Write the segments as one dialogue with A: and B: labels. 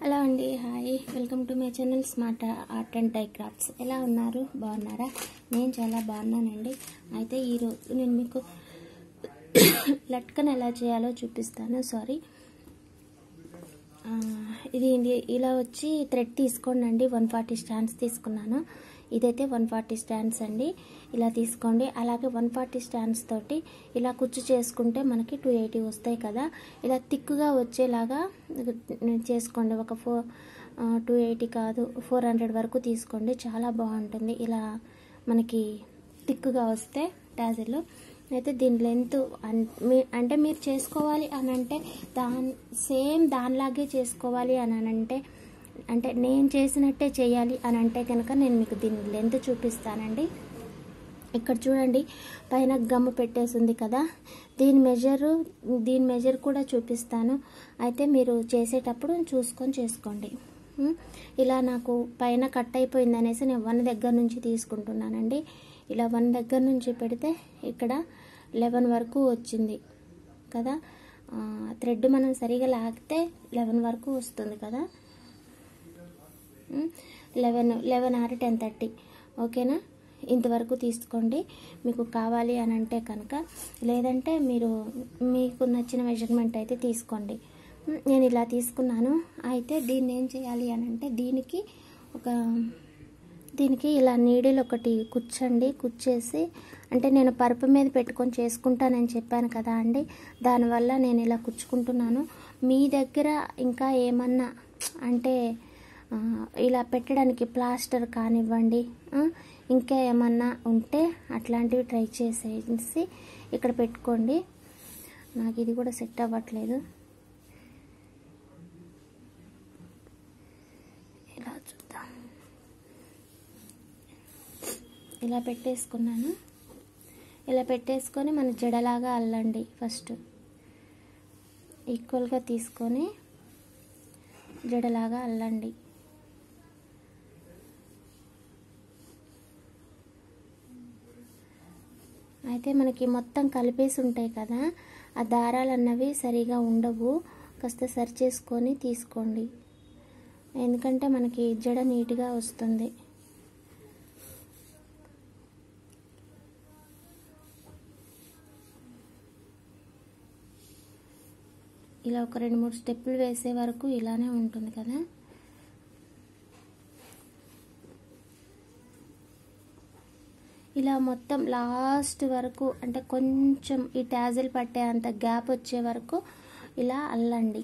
A: Hello అండి hi welcome to my channel smart art and tie crafts ఎలా ఉన్నారు బాగున్నారా నేను చాలా బాగున్నానండి అయితే ఈరోజు నేను మీకు లట్కన్ ఎలా చేయాలో చూపిస్తాను సారీ ఇది ఇది- ఇలా వచ్చి థ్రెడ్ తీసుకోండి అండి వన్ ఫార్టీ స్టాండ్స్ తీసుకున్నాను ఇదైతే వన్ ఫార్టీ స్టాండ్స్ అండి ఇలా తీసుకోండి అలాగే వన్ ఫార్టీ స్టాండ్స్ తోటి ఇలా కుచ్చు చేసుకుంటే మనకి టూ ఎయిటీ వస్తాయి కదా ఇలా థిక్గా వచ్చేలాగా చేసుకోండి ఒక ఫోర్ టూ ఎయిటీ కాదు ఫోర్ హండ్రెడ్ వరకు తీసుకోండి చాలా బాగుంటుంది ఇలా మనకి థిక్గా వస్తే టాజిల్ అయితే దీని లెంత్ అంటే మీరు చేసుకోవాలి అని అంటే దాని సేమ్ దానిలాగే చేసుకోవాలి అని అంటే అంటే నేను చేసినట్టే చేయాలి అని అంటే కనుక నేను మీకు దీని లెంత్ చూపిస్తానండి ఇక్కడ చూడండి పైన గమ్ము పెట్టేసి ఉంది కదా దీని మెజర్ దీని మెజర్ కూడా చూపిస్తాను అయితే మీరు చేసేటప్పుడు చూసుకొని చేసుకోండి ఉం? ఇలా నాకు పైన కట్ అయిపోయింది అనేసి నేను వన్ దగ్గర నుంచి తీసుకుంటున్నానండి ఇలా వన్ దగ్గర నుంచి పెడితే ఇక్కడ లెవెన్ వరకు వచ్చింది కదా థ్రెడ్ మనం సరిగా లాగితే లెవెన్ వరకు వస్తుంది కదా eleven eleven or ten thirty ఓకేనా ఇంతవరకు తీసుకోండి మీకు కావాలి అని అంటే కనుక లేదంటే మీరు మీకు నచ్చిన మెజర్మెంట్ అయితే తీసుకోండి ఉమ్, నేను ఇలా తీసుకున్నాను అయితే దీన్ని ఏం చేయాలి అని అంటే దీనికి ఒక దీనికి ఇలా నీడిల్ ఒకటి కుచ్చండి కుచ్చేసి అంటే నేను పరుపు మీద పెట్టుకొని చేసుకుంటానని చెప్పాను కదా అండి దానివల్ల నేను ఇలా కుచ్చుకుంటున్నాను మీ దగ్గర ఇంకా ఏమన్నా అంటే ఆ, ఇలా పెట్టడానికి ప్లాస్టర్ కానివ్వండి ఆ, ఇంకా ఏమన్నా ఉంటే అట్లాంటివి ట్రై చేసేసి ఇక్కడ పెట్టుకోండి నాకు ఇది కూడా సెట్ అవ్వట్లేదు ఇలా చూద్దాం ఇలా పెట్టేసుకున్నాను ఇలా పెట్టేసుకొని మన జడలాగా అల్లండి ఫస్ట్ ఈక్వల్గా తీసుకొని జడలాగా అల్లండి అయితే మనకి మొత్తం కలిపేసి ఉంటాయి కదా ఆ దారాలు అన్నవి సరిగా ఉండవు కాస్త సరి చేసుకొని తీసుకోండి ఎందుకంటే మనకి జడ నీట్గా వస్తుంది ఇలా ఒక రెండు మూడు స్టెప్పులు వేసే వరకు ఇలానే ఉంటుంది కదా ఇలా మొత్తం లాస్ట్ వరకు అంటే కొంచెం ఈ టాజిల్ పట్టే అంత గ్యాప్ వచ్చే వరకు ఇలా అల్లండి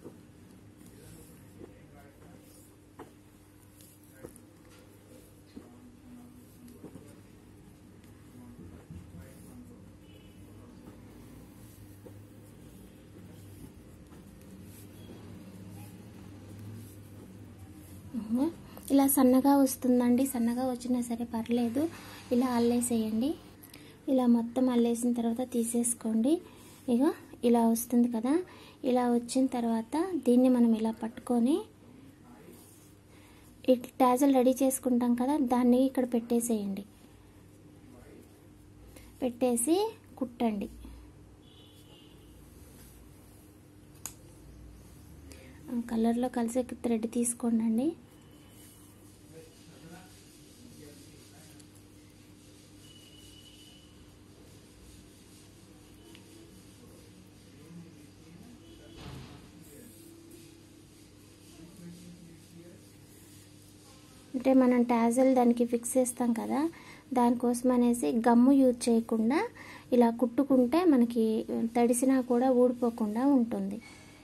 A: ఉహు. ఇలా సన్నగా వస్తుందండి సన్నగా వచ్చినా సరే పర్లేదు ఇలా అల్లేసేయండి ఇలా మొత్తం అల్లేసిన తర్వాత తీసేసుకోండి ఇక ఇలా వస్తుంది కదా ఇలా వచ్చిన తర్వాత దీన్ని మనం ఇలా పట్టుకొని ఈ టాజల్ రెడీ చేసుకుంటాం కదా దాన్ని ఇక్కడ పెట్టేసేయండి పెట్టేసి కుట్టండి ఆ కలర్లో కలిసే థ్రెడ్ తీసుకోండి అంటే మనం టాజల్ దానికి ఫిక్స్ చేస్తాం కదా దానికోసం అనేసి గమ్ము యూజ్ చేయకుండా ఇలా కుట్టుకుంటే మనకి తడిసినా కూడా ఊడిపోకుండా ఉంటుంది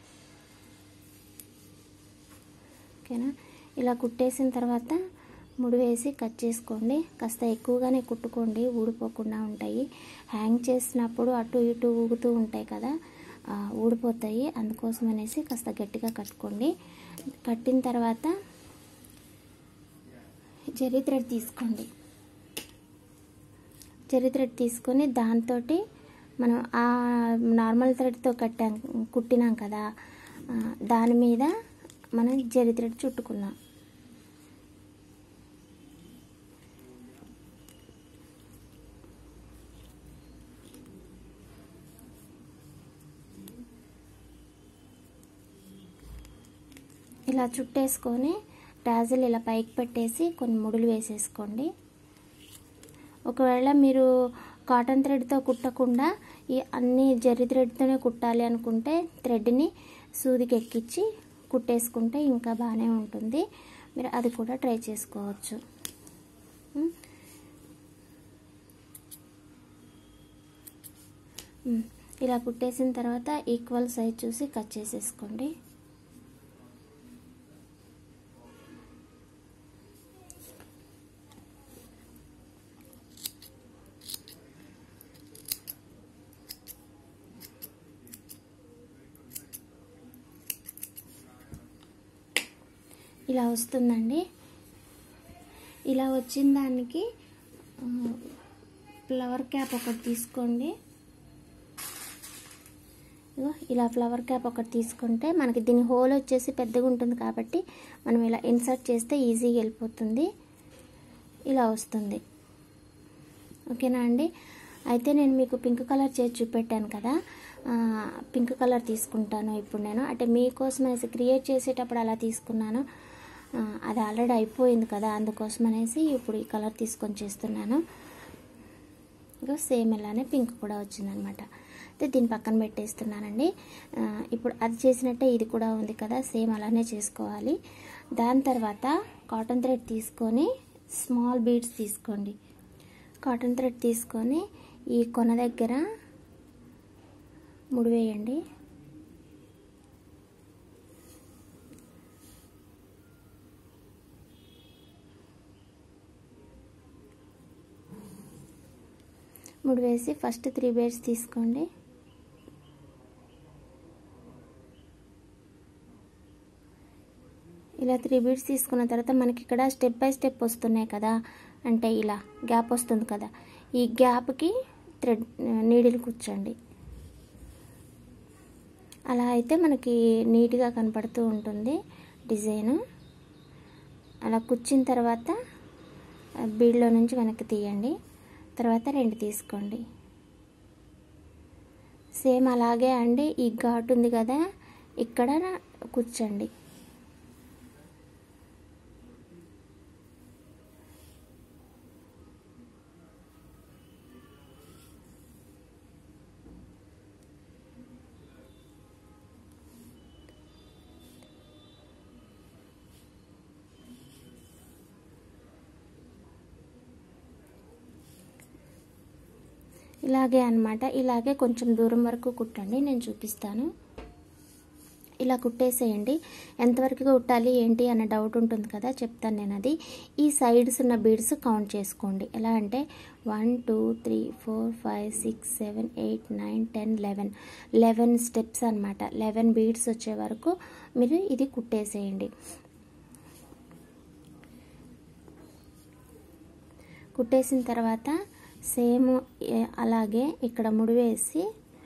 A: ఓకేనా ఇలా కుట్టేసిన తర్వాత ముడి వేసి కట్ చేసుకోండి కాస్త ఎక్కువగానే కుట్టుకోండి ఊడిపోకుండా ఉంటాయి హ్యాంగ్ చేసినప్పుడు అటు ఇటు ఊగుతూ ఉంటాయి కదా ఆ, ఊడిపోతాయి అందుకోసం అనేసి కాస్త గట్టిగా కట్టుకోండి కట్టిన తర్వాత జరీ థ్రెడ్ తీసుకోండి జరీ థ్రెడ్ తీసుకొని దాంతో మనం ఆ నార్మల్ థ్రెడ్తో కట్టాం కుట్టినాం కదా ఆ, దాని మీద మనం జరీ థ్రెడ్ చుట్టుకున్నాం ఇలా చుట్టేసుకొని టాజిల్ ఇలా పైకి పెట్టేసి కొన్ని ముడులు వేసేసుకోండి ఒకవేళ మీరు కాటన్ థ్రెడ్తో కుట్టకుండా ఈ అన్ని జరి థ్రెడ్తోనే కుట్టాలి అనుకుంటే థ్రెడ్ని సూదికి ఎక్కించి కుట్టేసుకుంటే ఇంకా బాగానే ఉంటుంది మీరు అది కూడా ట్రై చేసుకోవచ్చు ఉమ్. ఉమ్. ఇలా కుట్టేసిన తర్వాత ఈక్వల్ సైజ్ చూసి కట్ చేసేసుకోండి ఇలా వస్తుందండి ఇలా వచ్చిన దానికి ఆ, ఫ్లవర్ క్యాప్ ఒకటి తీసుకోండి ఇగో ఇలా ఫ్లవర్ క్యాప్ ఒకటి తీసుకుంటే మనకి దీని హోల్ వచ్చేసి పెద్దగా ఉంటుంది కాబట్టి మనం ఇలా ఇన్సర్ట్ చేస్తే ఈజీగా వెళ్ళిపోతుంది ఇలా వస్తుంది ఓకేనా అండి అయితే నేను మీకు పింక్ కలర్ చేసి చూపెట్టాను కదా ఆ, పింక్ కలర్ తీసుకుంటాను ఇప్పుడు నేను అంటే మీకోసం అనేసి క్రియేట్ చేసేటప్పుడు అలా తీసుకున్నాను ఆ, అది ఆల్రెడీ అయిపోయింది కదా అందుకోసం అనేసి ఇప్పుడు ఈ కలర్ తీసుకొని చేస్తున్నాను ఇంకా సేమ్ ఇలానే పింక్ కూడా వచ్చిందనమాట అయితే దీన్ని పక్కన పెట్టేస్తున్నానండి ఆ, ఇప్పుడు అది చేసినట్టే ఇది కూడా ఉంది కదా సేమ్ అలానే చేసుకోవాలి దాని తర్వాత కాటన్ థ్రెడ్ తీసుకొని స్మాల్ బీడ్స్ తీసుకోండి కాటన్ థ్రెడ్ తీసుకొని ఈ కొన దగ్గర ముడి వేయండి ముడి వేసి ఫస్ట్ త్రీ బేడ్స్ తీసుకోండి ఇలా త్రీ బీడ్స్ తీసుకున్న తర్వాత మనకి ఇక్కడ స్టెప్ బై స్టెప్ వస్తున్నాయి కదా అంటే ఇలా గ్యాప్ వస్తుంది కదా ఈ గ్యాప్కి థ్రెడ్ నీడిల్ కూర్చోండి అలా అయితే మనకి నీట్గా కనపడుతూ ఉంటుంది డిజైను అలా కూర్చిన తర్వాత బీడ్లో నుంచి వెనక్కి తీయండి తర్వాత రెండు తీసుకోండి సేమ్ అలాగే అండి ఈ ఘాట్ ఉంది కదా ఇక్కడ కూర్చోండి ఇలాగే అన్నమాట ఇలాగే కొంచెం దూరం వరకు కుట్టండి నేను చూపిస్తాను ఇలా కుట్టేసేయండి ఎంతవరకు కుట్టాలి ఏంటి అన్న డౌట్ ఉంటుంది కదా చెప్తాను నేను అది ఈ సైడ్స్ ఉన్న బీడ్స్ కౌంట్ చేసుకోండి ఎలా అంటే one two three four five six seven eight nine ten eleven eleven steps అనమాట లెవెన్ బీడ్స్ వచ్చే వరకు మీరు ఇది కుట్టేసేయండి కుట్టేసిన తర్వాత సేమ్ ఏ- అలాగే ఇక్కడ ముడివేసి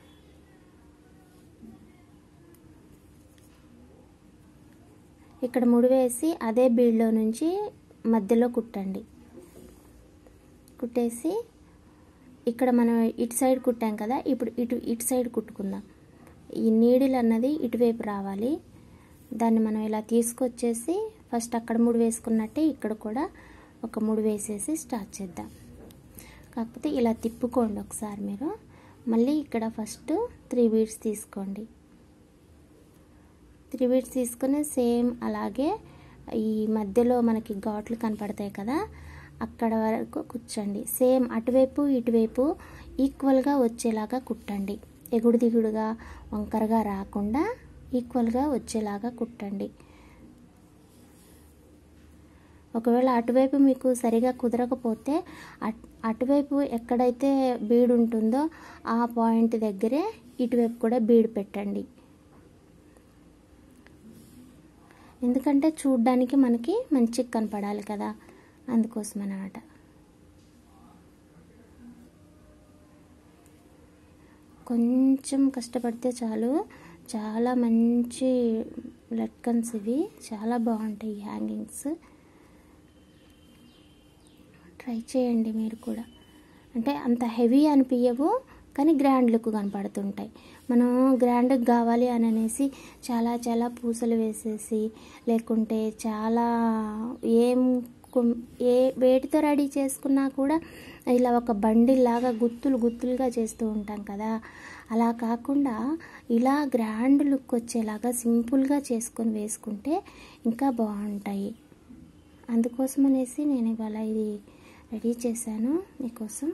A: ఇక్కడ ముడివేసి అదే బీడ్లో నుంచి మధ్యలో కుట్టండి కుట్టేసి ఇక్కడ మనం ఇటు సైడ్ కుట్టాం కదా ఇప్పుడు ఇటు ఇటు సైడ్ కుట్టుకుందాం ఈ నీడిల్ అన్నది ఇటువైపు రావాలి దాన్ని మనం ఇలా తీసుకొచ్చేసి ఫస్ట్ అక్కడ ముడి వేసుకున్నట్టే ఇక్కడ కూడా ఒక ముడి వేసేసి స్టార్ట్ చేద్దాం కాకపోతే ఇలా తిప్పుకోండి ఒకసారి మీరు మళ్ళీ ఇక్కడ ఫస్ట్ త్రీ బీడ్స్ తీసుకోండి త్రీ బీడ్స్ తీసుకుని సేమ్ అలాగే ఈ మధ్యలో మనకి ఘాట్లు కనపడతాయి కదా అక్కడ వరకు కూర్చోండి సేమ్ అటువైపు ఇటువైపు ఈక్వల్గా వచ్చేలాగా కుట్టండి ఎగుడు దిగుడుగా వంకరగా రాకుండా ఈక్వల్గా వచ్చేలాగా కుట్టండి ఒకవేళ అటువైపు మీకు సరిగా కుదరకపోతే అట్- అటువైపు ఎక్కడైతే బీడ్ ఉంటుందో ఆ పాయింట్ దగ్గరే ఇటువైపు కూడా బీడ్ పెట్టండి ఎందుకంటే చూడ్డానికి మనకి మంచిగా కనపడాలి కదా అందుకోసం అన్నమాట కొంచెం కష్టపడితే చాలు చాలా మంచి లట్కన్స్ ఇవి చాలా బాగుంటాయి ఈ హ్యాంగింగ్స్ ట్రై చేయండి మీరు కూడా అంటే అంత హెవీ అనిపించవు కానీ గ్రాండ్ లుక్ కనపడుతుంటాయి మనం గ్రాండ్గా కావాలి అని అనేసి చాలా చాలా పూసలు వేసేసి లేకుంటే చాలా ఏం కొం- ఏ వేటితో రెడీ చేసుకున్నా కూడా ఇలా ఒక బండిలాగా గుత్తులు గుత్తులుగా చేస్తూ ఉంటాం కదా అలా కాకుండా ఇలా గ్రాండ్ లుక్ వచ్చేలాగా సింపుల్గా చేసుకొని వేసుకుంటే ఇంకా బాగుంటాయి అందుకోసం అనేసి నేను ఇవాళ ఇది రెడీ చేశాను మీకోసం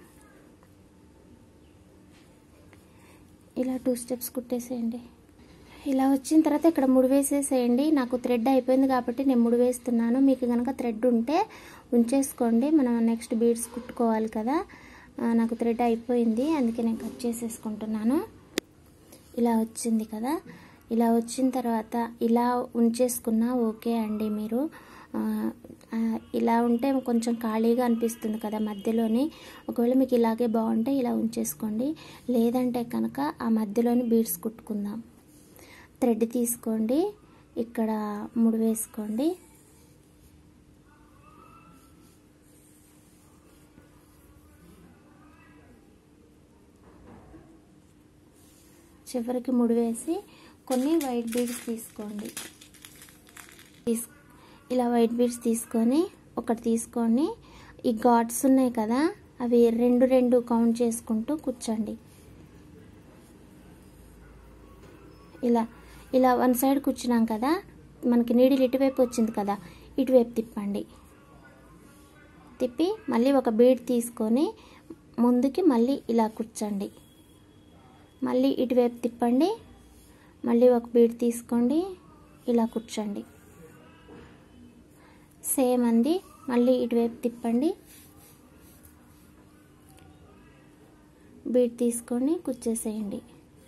A: ఇలా టూ స్టెప్స్ కుట్టేసేయండి ఇలా వచ్చిన తర్వాత ఇక్కడ ముడి వేసేసేయండి నాకు థ్రెడ్ అయిపోయింది కాబట్టి నేను ముడి వేస్తున్నాను మీకు కనుక థ్రెడ్ ఉంటే ఉంచేసుకోండి మనం నెక్స్ట్ బీడ్స్ కుట్టుకోవాలి కదా ఆ, నాకు థ్రెడ్ అయిపోయింది అందుకే నేను కట్ చేసేసుకుంటున్నాను ఇలా వచ్చింది కదా ఇలా వచ్చిన తర్వాత ఇలా ఉంచేసుకున్నా ఓకే అండి మీరు ఆ, ఆ, ఇలా ఉంటే కొంచెం ఖాళీగా అనిపిస్తుంది కదా మధ్యలోని ఒకవేళ మీకు ఇలాగే బాగుంటే ఇలా ఉంచేసుకోండి లేదంటే కనుక ఆ మధ్యలోని బీడ్స్ కుట్టుకుందాం థ్రెడ్ తీసుకోండి ఇక్కడ ముడి వేసుకోండి చివరికి ముడి వేసి కొన్ని వైట్ బీడ్స్ తీసుకోండి తీస్ ఇలా వైట్ బీడ్స్ తీసుకొని ఒకటి తీసుకొని ఈ ఘాట్స్ ఉన్నాయి కదా అవి రెండు రెండు కౌంట్ చేసుకుంటూ కూర్చోండి ఇలా ఇలా వన్ సైడ్ కూర్చున్నాం కదా మనకి నీడిల్ ఇటువైపు వచ్చింది కదా ఇటువైపు తిప్పండి తిప్పి మళ్ళీ ఒక బీడ్ తీసుకొని ముందుకి మళ్ళీ ఇలా కూర్చోండి మళ్ళీ ఇటువైపు తిప్పండి మళ్ళీ ఒక బీడ్ తీసుకోండి ఇలా కూర్చోండి సేమ్ అంది మళ్ళీ ఇటువైపు తిప్పండి బీడ్ తీసుకొని కుచ్చేసేయండి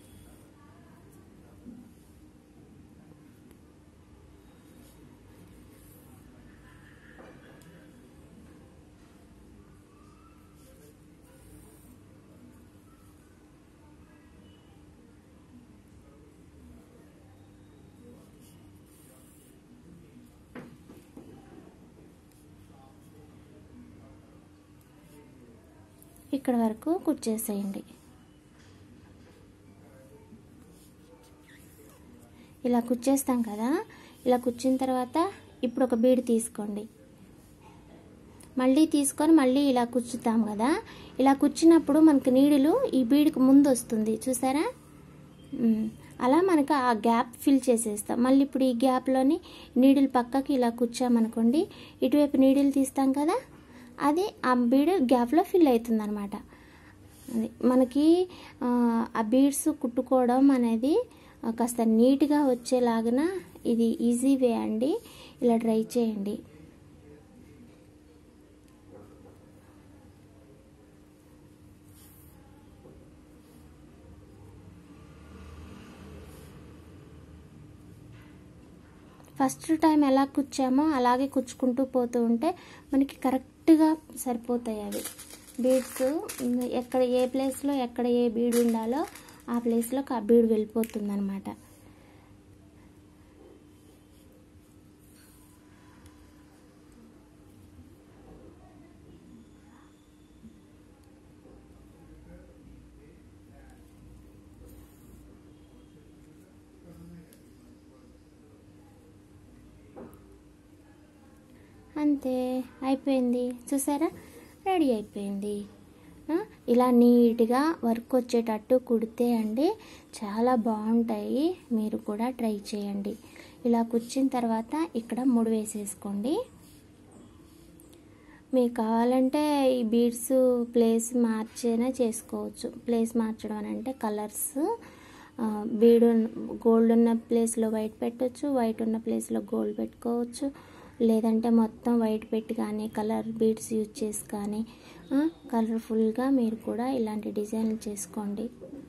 A: ఇక్కడ వరకు కుచ్చేసేయండి ఇలా కుచ్చేస్తాం కదా ఇలా కుచ్చిన తర్వాత ఇప్పుడు ఒక బీడ్ తీసుకోండి మళ్ళీ తీసుకొని మళ్ళీ ఇలా కుచ్చుతాం కదా ఇలా కుచ్చినప్పుడు మనకి నీడులు ఈ బీడ్కి ముందు వస్తుంది చూసారా ఉమ్, అలా మనకు ఆ గ్యాప్ ఫిల్ చేసేస్తాం మళ్ళీ ఇప్పుడు ఈ గ్యాప్లోని నీడిల్ పక్కకి ఇలా కూర్చామనుకోండి ఇటువైపు నీడిల్ తీస్తాం కదా అది ఆ బీడ్ గ్యాప్లో ఫిల్ అవుతుంది అనమాట అది మనకి ఆ, ఆ బీడ్స్ కుట్టుకోవడం అనేది ఆ, కాస్త నీట్గా వచ్చేలాగన ఇది ఈజీ వే అండి ఇలా ట్రై చేయండి ఫస్ట్ టైం ఎలా కుచ్చామో అలాగే కుచ్చుకుంటూ పోతూ ఉంటే మనకి కరెక్ట్గా సరిపోతాయి అవి బీడ్స్ ఎక్కడ ఏ ప్లేస్లో ఎక్కడ ఏ బీడ్ ఉండాలో ఆ ప్లేస్లోకి ఆ బీడ్ వెళ్ళిపోతుంది అనమాట అంతే అయిపోయింది చూసారా రెడీ అయిపోయింది ఆ, ఇలా నీట్గా వర్క్ వచ్చేటట్టు కుడితే అండి చాలా బాగుంటాయి మీరు కూడా ట్రై చేయండి ఇలా కుచ్చిన తర్వాత ఇక్కడ ముడి వేసేసుకోండి మీకు కావాలంటే ఈ బీడ్స్ ప్లేస్ మార్చేనా చేసుకోవచ్చు ప్లేస్ మార్చడం అని అంటే కలర్స్ బీడ్ గోల్డ్ ఉన్న ప్లేస్లో వైట్ పెట్టవచ్చు వైట్ ఉన్న ప్లేస్లో గోల్డ్ పెట్టుకోవచ్చు లేదంటే మొత్తం వైట్ పెట్టి కానీ కలర్ బీడ్స్ యూజ్ చేసి కానీ కలర్ఫుల్గా మీరు కూడా ఇలాంటి డిజైన్లు చేసుకోండి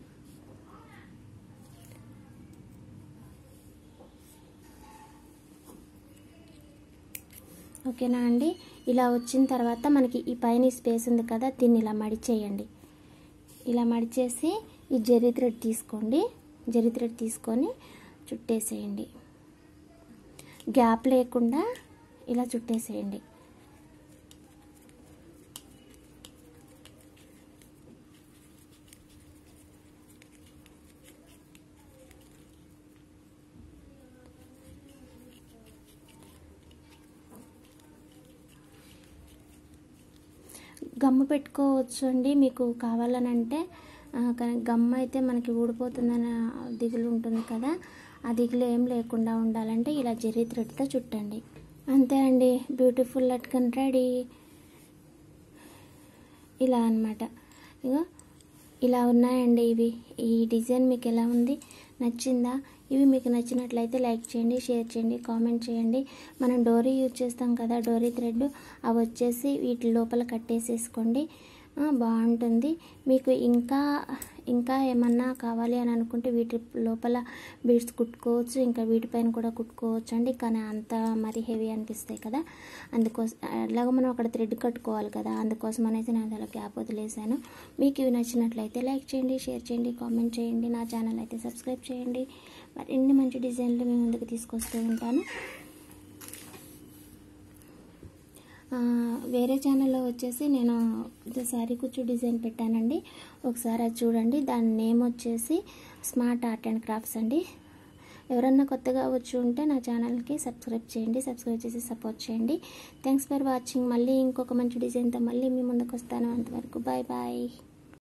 A: ఓకేనా అండి ఇలా వచ్చిన తర్వాత మనకి ఈ పైన స్పేస్ ఉంది కదా దీన్ని ఇలా మడిచేయండి ఇలా మడిచేసి ఈ జరీ థ్రెడ్ తీసుకోండి జరీ థ్రెడ్ తీసుకొని చుట్టేసేయండి గ్యాప్ లేకుండా ఇలా చుట్టేసేయండి గమ్ము పెట్టుకోవచ్చు అండి మీకు కావాలని అంటే ఆ, కానీ గమ్ము అయితే మనకి ఊడిపోతుందన్న దిగులు ఉంటుంది కదా ఆ దిగులు ఏం లేకుండా ఉండాలంటే ఇలా జెర్రీ థ్రెడ్తో చుట్టండి అంతే అండి బ్యూటిఫుల్ లట్కన్ రెడీ ఇలా అన్నమాట ఇగో ఇలా ఉన్నాయండి ఇవి ఈ డిజైన్ మీకు ఎలా ఉంది నచ్చిందా ఇవి మీకు నచ్చినట్లయితే లైక్ చేయండి షేర్ చేయండి కామెంట్ చేయండి మనం డోరీ యూజ్ చేస్తాం కదా డోరీ థ్రెడ్ అవి వచ్చేసి వీటి లోపల కట్టేసేసుకోండి ఆ, బాగుంటుంది మీకు ఇంకా ఇంకా ఏమన్నా కావాలి అని అనుకుంటే వీటి లోపల బీడ్స్ కుట్టుకోవచ్చు ఇంకా వీటిపైన కూడా కుట్టుకోవచ్చు అండి కానీ అంత మరీ హెవీ అనిపిస్తాయి కదా అందుకోసం ఎలాగో మనం అక్కడ థ్రెడ్ కట్టుకోవాలి కదా అందుకోసం అనేసి నేను అలా గ్యాప్ వదిలేసాను మీకు ఇవి నచ్చినట్లయితే లైక్ చేయండి షేర్ చేయండి కామెంట్ చేయండి నా ఛానల్ అయితే సబ్స్క్రైబ్ చేయండి మరి ఎన్ని మంచి డిజైన్లు మీ ముందుకు తీసుకొస్తూ ఉంటాను ఆ, వేరే ఛానల్లో వచ్చేసి నేను ఇది శారీ కుచ్చు డిజైన్ పెట్టానండి ఒకసారి అది చూడండి దాని నేమ్ వచ్చేసి స్మార్ట్ ఆర్ట్ అండ్ క్రాఫ్ట్స్ అండి ఎవరన్నా కొత్తగా వచ్చి ఉంటే నా ఛానల్కి సబ్స్క్రైబ్ చేయండి సబ్స్క్రైబ్ చేసి సపోర్ట్ చేయండి థ్యాంక్స్ ఫర్ వాచింగ్ మళ్ళీ ఇంకొక మంచి డిజైన్తో మళ్ళీ మీ ముందుకు వస్తాను అంతవరకు బాయ్ బాయ్